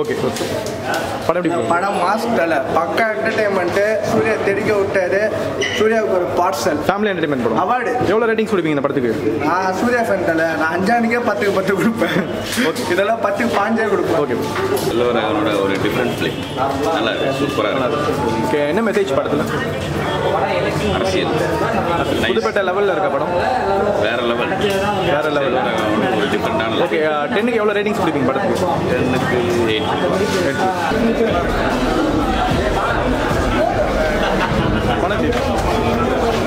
Okay படம் எப்படி bro? படம் மாஸ் தலை பக்கா என்டர்டைன்மெண்ட்டு சூர்யா தெடிக்க விட்டாரு சூர்யாவுக்கு ஒரு பார்சல் ஃபேமிலி என்டர்டைன்மெண்ட் படம் அவார்டு எவ்வளோ ரேட்டிங்ஸ் கொடுப்பீங்க இந்த படத்துக்கு நான் சூர்யா ஃபேன் தலை நான் அஞ்சானுக்கே பத்துக்கு பத்து கொடுப்பேன் இதெல்லாம் பத்துக்கு பாஞ்சே கொடுப்பேன் ஓகே செல்வராகவனோட ஒரு டிஃப்ரெண்ட் ஃபிலிம் நல்லா இருக்கு சூப்பராக இருக்கு ஓகே என்ன மெசேஜ் படத்தில் அரசியல் Nice. புதுப்பேட்டை லெவலில் இருக்க படம் வேற லெவல் வேற level. செல்வராகவன் ஒரு டிஃப்ரெண்டான ஓகே டென்னுக்கு எவ்வளோ ரேட்டிங்ஸ் கொடுப்பீங்க படத்துக்கு டென்னுக்கு எயிட் படம் எப்படி?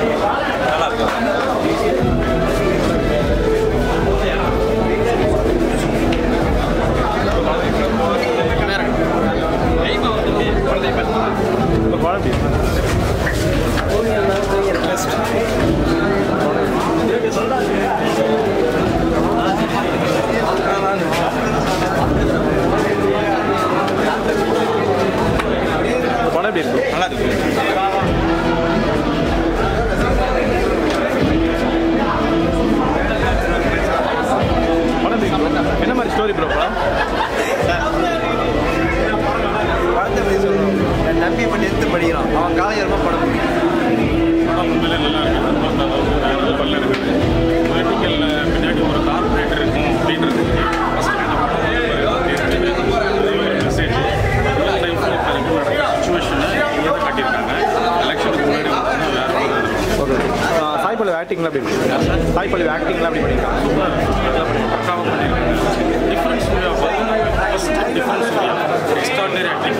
படம் எப்படி? படம் எப்படி இருக்கு நல்லா இருக்கு படம் எப்படி இருக்கு? என்ன மாதிரி ஸ்டோரி ப்ரோ படம் படத்தை போய் சொல்லுவோம் என் நம்பி பண்ணி எடுத்து படிக்கிறான் அவன் காலையரமாக படம் படம் உண்மையிலே நல்லா இருக்குது பார்த்த அளவுக்கு வேற லெவலில் இருக்குது பொலிட்டிக்கல் பின்னாடி ஒரு கார்பரேட் இருக்கும் அப்படின்றது ஃபஸ்ட் இந்த படம் ஒரு மெசேஜ் ரியல் லைஃப்பில் இப்போ நடக்கிற சுச்சுவேஷனை இங்கே காட்டியிருக்காங்க எலெக்ஷனுக்கு முன்னாடி வந்து வேற மாதிரி இருக்கும் ஓகே சாய் பல்லு ஆக்டிங்லாம் எப்படி இருக்கு சாய் பல்லு ஆக்டிங்லாம் எப்படி பண்ணியிருக்காங்க பக்காவாக பண்ணியிருக்காங்க difference Suriya first difference Suriya extraordinary acting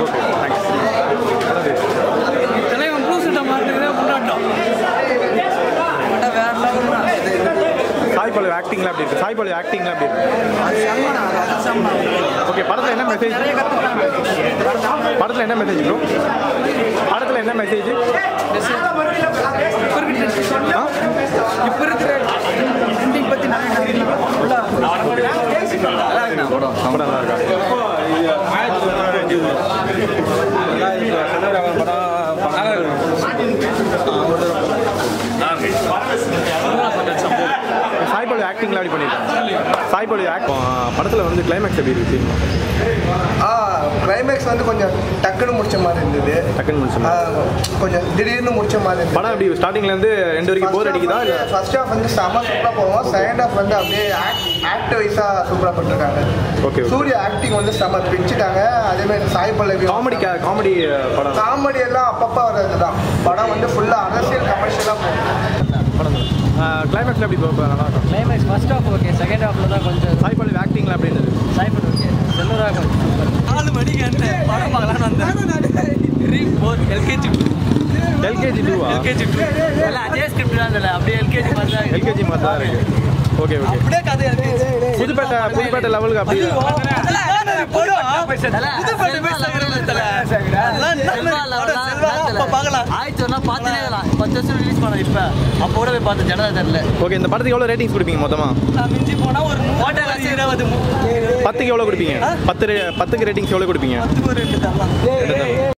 தலைவன் பூசிட்ட மாட்டுக்கிறே கொண்டாட்டம் வேற லெவல் தான் சாய் பல்லு ஆக்டிங்லாம் எப்படி இருக்கு சாய் பல்லு ஆக்டிங்லாம் எப்படி இருக்கு அது செம்மனா அது செம்மனா ஓகே படத்தில் என்ன மெசேஜ் நிறைய கற்றுக்கலாம் படத்தில் என்ன மெசேஜ் ப்ரோ படத்தில் என்ன மெசேஜ் இப்போ இருக்கிற இப்போ இருக்கிற ட்ரெண்டிங் பற்றி நிறைய உள்ள படம் நல்லா இருக்கா சாய் பல்லு ஆக்டிங்லாம் எப்படி பண்ணியிருக்காங்க சாய் பல்லு ஆக்ட் படத்தில் வந்து கிளைமேக்ஸ் எப்படி இருக்கு சினிமா ஆ கிளைமேக்ஸ் வந்து கொஞ்சம் டக்குன்னு முடிச்ச மாதிரி இருந்தது டக்குன்னு முடிச்சு ஆ, கொஞ்சம் திடீர்னு முடிச்ச மாதிரி இருந்தது படம் எப்படி ஸ்டார்டிங்லேருந்து ரெண்டு வரைக்கும் போர் அடிக்குதா இல்லை ஃபர்ஸ்ட் ஹாஃப் வந்து செம்ம சூப்பராக போவோம் செகண்ட் ஹாஃப் வந்து அப்படியே ஆக்ட் வைஸாக சூப்பராக பண்ணிருக்காங்க Okay, okay. சூர்யா ஆக்டிங் வந்து செம்ம பிடிச்சிட்டாங்க அதே மாதிரி சாய் பல்லவி காமெடி காமெடி படம் காமெடி எல்லாம் அப்பப்போ வர்றது தான் படம் வந்து ஃபுல்லாக அரசியல் கமர்ஷியலாக போகும் படம் கிளைமேக்ஸில் எப்படி போக நல்லா இருக்கும் climax first half okay second ஹாஃப்ல தான் கொஞ்சம் சாய் பல்லு ஆக்டிங்லாம் எப்படி இருந்தது சாய்பட் ஓகே செல்வராக நாலு மணிக்கு அந்த படம் பார்க்கலான்னு வந்தேன் ரீம் போர் எல்கேஜி எல்கேஜி டூவா எல்கேஜி டூ எல்லாம் அதே ஸ்கிரிப்ட் தான் இல்லை அப்படியே எல்கேஜி மாதிரி தான் இருக்கு. எல்கேஜி மாதிரி தான் இருக்கு ஓகே ஓகே அப்படியே கதை எல்கேஜி புதுப்பேட்டை புதுப்பேட்டை லெவலுக்கு அப்படி ஓகே இந்த படத்துக்கு எவ்வளோ ரேட்டிங்ஸ் கொடுப்பீங்க மொத்தமாக பத்துக்கு எவ்வளோ கொடுப்பீங்க பத்து ரே- பத்துக்கு ரேட்டிங்ஸ் எவ்வளோ கொடுப்பீங்க ஒரு ரெண்டு தரலாம்